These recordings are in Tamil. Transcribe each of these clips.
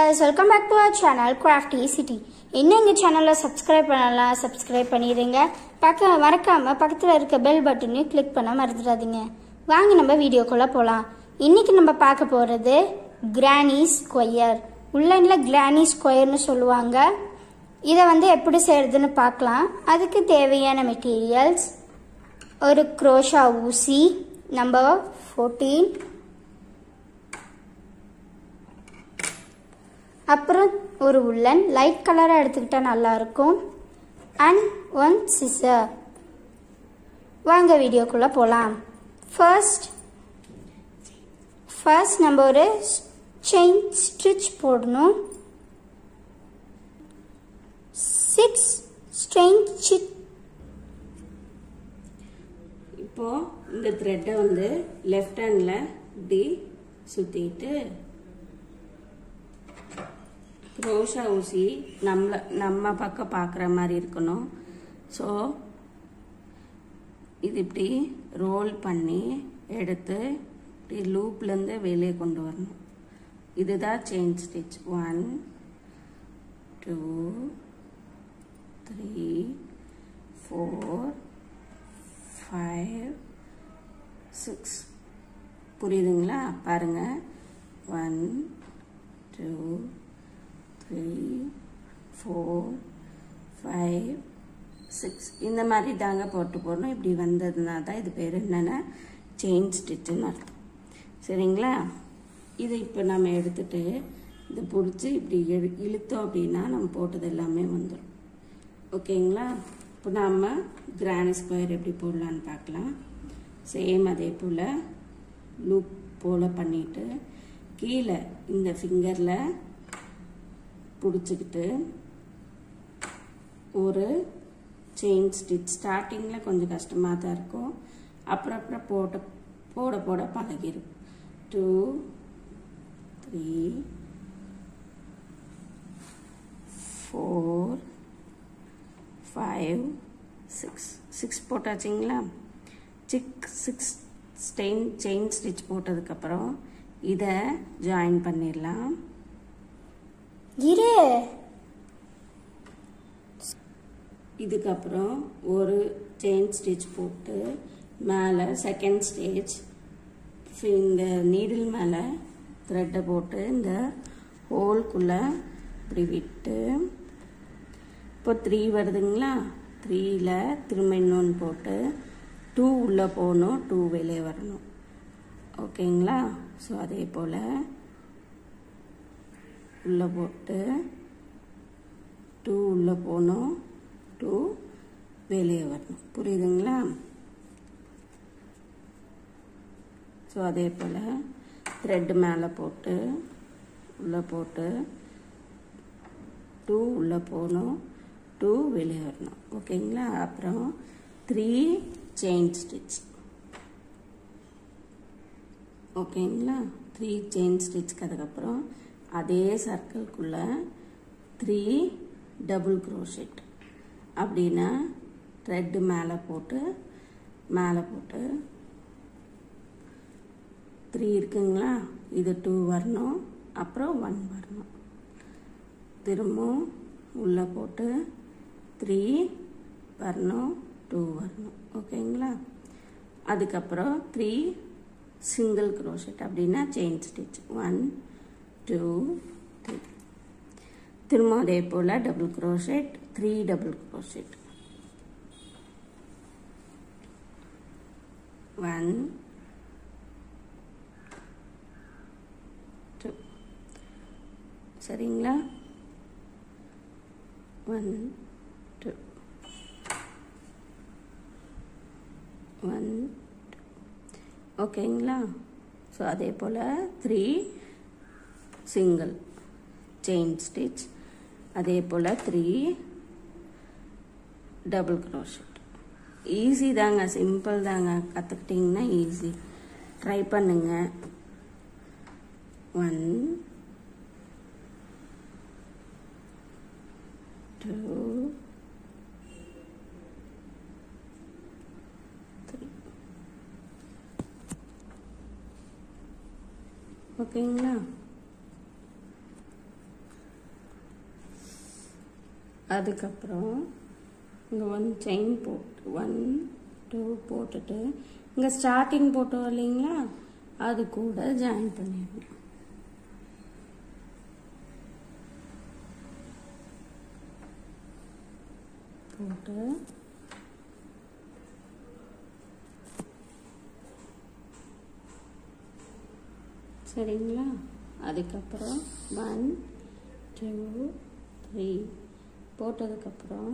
guys, welcome back to our channel Crafty City. இன்னும் எங்கள் சேனலில் சப்ஸ்கிரைப் பண்ணலாம் சப்ஸ்கிரைப் பண்ணிடுங்க பக்க மறக்காமல் பக்கத்தில் இருக்க பெல் பட்டனையும் கிளிக் பண்ண மறந்துடாதீங்க வாங்க நம்ம வீடியோக்குள்ளே போகலாம் இன்னைக்கு நம்ம பார்க்க போகிறது கிரானி ஸ்கொயர் உள்ளனில் கிரானி ஸ்கொயர்னு சொல்லுவாங்க இதை வந்து எப்படி செய்கிறதுன்னு பார்க்கலாம் அதுக்கு தேவையான மெட்டீரியல்ஸ் ஒரு குரோஷா ஊசி நம்பர் ஃபோர்டீன் அப்புறம் ஒரு உள்ளன் லைட் கலராக எடுத்துக்கிட்டா நல்லாயிருக்கும் அண்ட் ஒன் சிசர் வாங்க வீடியோக்குள்ளே போகலாம் ஃபர்ஸ்ட் ஃபர்ஸ்ட் நம்ம ஒரு செயின் ஸ்டிச் போடணும் சிக்ஸ் ஸ்ட்ரெயின் ஸ்டிச் இப்போ இந்த த்ரெட்டை வந்து லெஃப்ட் ஹேண்டில் இப்படி சுற்றிட்டு ரோஷா ஊசி நம்மள நம்ம பக்கம் பார்க்குற மாதிரி இருக்கணும் ஸோ இது இப்படி ரோல் பண்ணி எடுத்து இப்படி லூப்லேருந்து வெளியே கொண்டு வரணும் இதுதான் chain stitch one two three four five six புரியுதுங்களா பாருங்க one two three four five six இந்த மாதிரி தாங்க போட்டு போடணும் இப்படி வந்ததுனா தான் இது பேர் என்னென்னா செயின் ஸ்டிச்சுன்னு அர்த்தம் சரிங்களா இதை இப்போ நம்ம எடுத்துட்டு இதை பிடிச்சி இப்படி இழு இழுத்தோம் அப்படின்னா நம்ம போட்டது எல்லாமே வந்துடும் ஓகேங்களா இப்போ நம்ம கிரானி ஸ்கொயர் எப்படி போடலான்னு பார்க்கலாம் சேம் அதே போல் லூப் போல் பண்ணிவிட்டு கீழே இந்த ஃபிங்கரில் பிடிச்சிக்கிட்டு ஒரு செயின் ஸ்டிச் ஸ்டார்டிங்கில் கொஞ்சம் கஷ்டமாக தான் இருக்கும் அப்புறம் அப்புறம் போட போட போட பழகிடும் two three four five six six போட்டாச்சுங்களா six six stain chain stitch போட்டதுக்கப்புறம் இதை ஜாயின் பண்ணிடலாம் இரு இதுக்கப்புறம் ஒரு செயின் ஸ்டிச் போட்டு மேலே செகண்ட் ஸ்டேஜ் இந்த நீடில் மேலே த்ரெட்டை போட்டு இந்த ஹோல்குள்ளே இப்படி விட்டு இப்போ த்ரீ வருதுங்களா த்ரீயில் திரும்ப இன்னொன்று போட்டு டூ உள்ளே போகணும் டூ வெளியே வரணும் ஓகேங்களா ஸோ அதே போல் உள்ளே போட்டு டூ உள்ளே போகணும் டூ வெளியே வரணும் புரியுதுங்களா ஸோ அதே போல் த்ரெட்டு மேலே போட்டு உள்ளே போட்டு டூ உள்ளே போகணும் டூ வெளியே வரணும் ஓகேங்களா அப்புறம் த்ரீ செயின் ஸ்டிச் ஓகேங்களா த்ரீ செயின் ஸ்டிச்க்கு அதுக்கப்புறம் அதே சர்க்கிள்குள்ளே த்ரீ டபுள் க்ரோஷெட் அப்படின்னா த்ரெட்டு மேலே போட்டு மேலே போட்டு த்ரீ இருக்குங்களா இது டூ வரணும் அப்புறம் ஒன் வரணும் திரும்பவும் உள்ளே போட்டு த்ரீ வரணும் டூ வரணும் ஓகேங்களா அதுக்கப்புறம் த்ரீ சிங்கிள் க்ரோஷெட் அப்படின்னா chain stitch one two three திரும்ப அதே போல் double crochet three double crochet one two சரிங்களா ஒன் டூ ஒன் ஓகேங்களா ஸோ அதே போல் த்ரீ சிங்கிள் செயின் ஸ்டிச் அதே போல் த்ரீ டபுள் க்ரோஷட் ஈஸி தாங்க சிம்பிள் தாங்க கற்றுக்கிட்டிங்கன்னா ஈஸி ட்ரை பண்ணுங்க ஒன் டூ த்ரீ ஓகேங்களா அதுக்கப்புறம் இங்கே ஒன் செயின் போட்டு ஒன் டூ போட்டுட்டு இங்கே ஸ்டார்டிங் போட்டோம் இல்லைங்களா அது கூட ஜாயின் பண்ணிடணும் போட்டு சரிங்களா அதுக்கப்புறம் ஒன் டூ த்ரீ போட்டதுக்கப்புறம்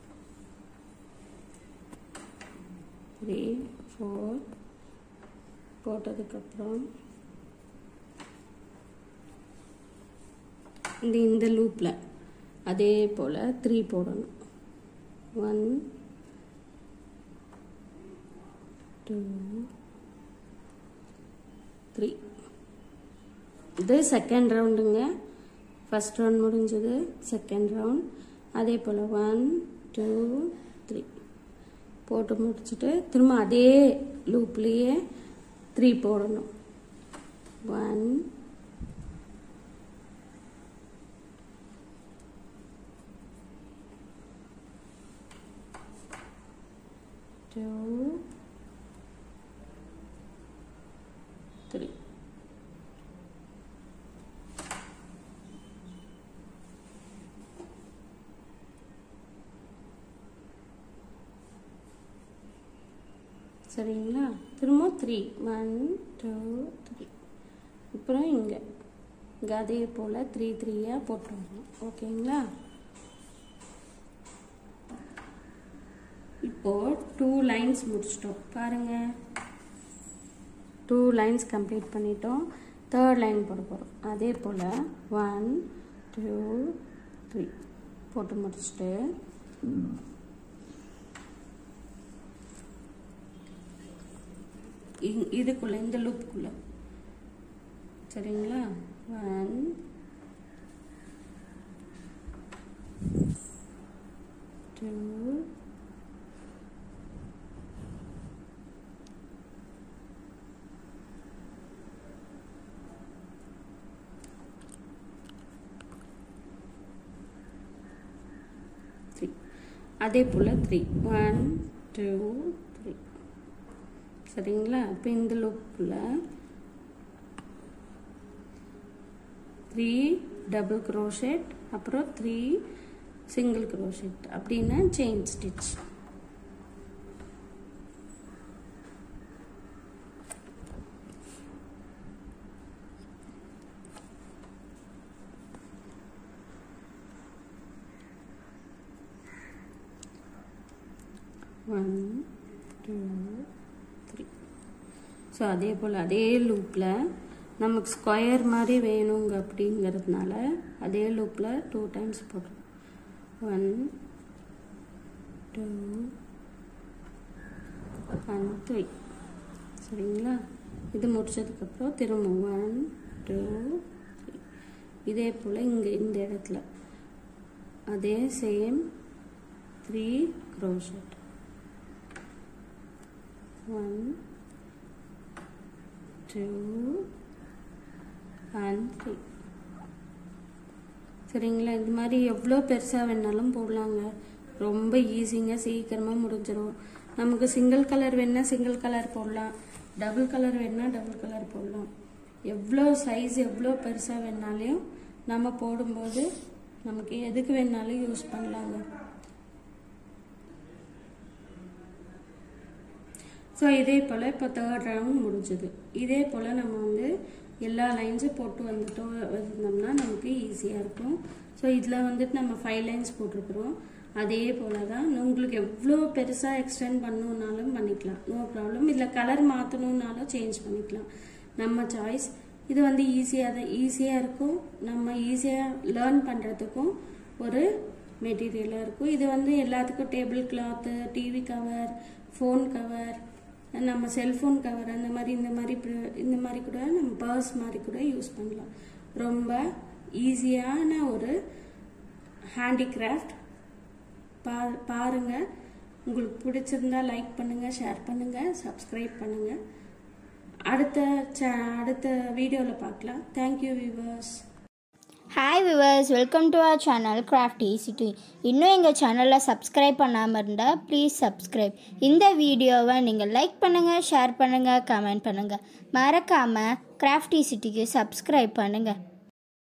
த்ரீ ஃபோர் போட்டதுக்கப்புறம் இந்த இந்த லூப்பில் அதே போல் த்ரீ போடணும் ஒன் டூ த்ரீ இது செகண்ட் ரவுண்டுங்க ஃபஸ்ட் ரவுண்ட் முடிஞ்சது செகண்ட் ரவுண்ட் அதே போல் ஒன் டூ த்ரீ போட்டு முடிச்சுட்டு திரும்ப அதே லூப்லேயே த்ரீ போடணும் ஒன் டூ த்ரீ சரிங்களா திரும்ப த்ரீ ஒன் டூ த்ரீ அப்புறம் இங்கே இங்கே அதே போல் த்ரீ த்ரீயாக போட்டு வரணும் ஓகேங்களா இப்போது டூ லைன்ஸ் முடிச்சிட்டோம் பாருங்கள் டூ லைன்ஸ் கம்ப்ளீட் பண்ணிட்டோம் தேர்ட் லைன் போட போகிறோம் அதே போல் ஒன் டூ த்ரீ போட்டு முடிச்சுட்டு இ- இதுக்குள்ள இந்த லூப்புக்குள்ள சரிங்களா ஒன் டூ த்ரீ அதே போல் த்ரீ ஒன் டூ த்ரீ சரிங்களா இப்போ இந்த லூப்பில் த்ரீ டபுள் க்ரோஷெட் அப்புறம் த்ரீ சிங்கிள் க்ரோஷெட் அப்படின்னா chain stitch one two three so அதே போல் அதே லூப்பில் நமக்கு ஸ்கொயர் மாதிரி வேணுங்க அப்படிங்கிறதுனால அதே லூப்பில் டூ டைம்ஸ் போடுறோம் ஒன் டூ ஒன் த்ரீ சரிங்களா இது முடிச்சதுக்கப்புறம் திரும்ப ஒன் டூ த்ரீ இதே போல் இங்கே இந்த இடத்துல அதே same three crochet one two and three சரிங்களா இது மாதிரி எவ்வளோ பெருசாக வேணாலும் போடலாங்க ரொம்ப ஈஸிங்க சீக்கிரமாக முடிஞ்சிடும் நமக்கு சிங்கிள் கலர் வேணால் சிங்கிள் கலர் போடலாம் டபுள் கலர் வேணால் டபுள் கலர் போடலாம் எவ்வளோ சைஸ் எவ்வளோ பெருசாக வேணாலையும் நம்ம போடும்போது நமக்கு எதுக்கு வேணாலும் யூஸ் பண்ணலாங்க ஸோ இதே போல் இப்போ தேர்ட் ரவுண்ட் முடிஞ்சது இதே போல் நம்ம வந்து எல்லா லைன்ஸும் போட்டு வந்துட்டோம் வந்திருந்தோம்னா நமக்கு ஈஸியாக இருக்கும் ஸோ இதில் வந்துட்டு நம்ம ஃபைவ் லைன்ஸ் போட்டிருக்கிறோம் அதே போல் தான் உங்களுக்கு எவ்வளோ பெருசாக எக்ஸ்டெண்ட் பண்ணணுன்னாலும் பண்ணிக்கலாம் நோ ப்ராப்ளம் இதில் கலர் மாற்றணுன்னாலும் சேஞ்ச் பண்ணிக்கலாம் நம்ம சாய்ஸ் இது வந்து ஈஸியாக தான் ஈஸியாக இருக்கும் நம்ம ஈஸியாக லேர்ன் பண்ணுறதுக்கும் ஒரு மெட்டீரியலாக இருக்கும் இது வந்து எல்லாத்துக்கும் table cloth TV cover phone cover நம்ம செல்ஃபோன் கவர் அந்த மாதிரி இந்த மாதிரி pr- இந்த மாதிரி கூட நம்ம பர்ஸ் மாதிரி கூட யூஸ் பண்ணலாம் ரொம்ப ஈஸியான ஒரு ஹேண்டிகிராஃப்ட் பா பாருங்க உங்களுக்கு பிடிச்சிருந்தா லைக் பண்ணுங்க ஷேர் பண்ணுங்க சப்ஸ்கிரைப் பண்ணுங்க அடுத்த சே அடுத்த வீடியோவில் பார்க்கலாம் thank you viewers hi hi viewers welcome to our channel craft city இன்னும் எங்கள் சேனலில் சப்ஸ்கிரைப் பண்ணாமல் இருந்தால் ப்ளீஸ் சப்ஸ்கிரைப் இந்த வீடியோவை நீங்கள் லைக் பண்ணுங்கள் ஷேர் பண்ணுங்கள் கமெண்ட் பண்ணுங்கள் மறக்காமல் கிராஃப்ட் சிட்டிக்கு சப்ஸ்கிரைப் பண்ணுங்கள்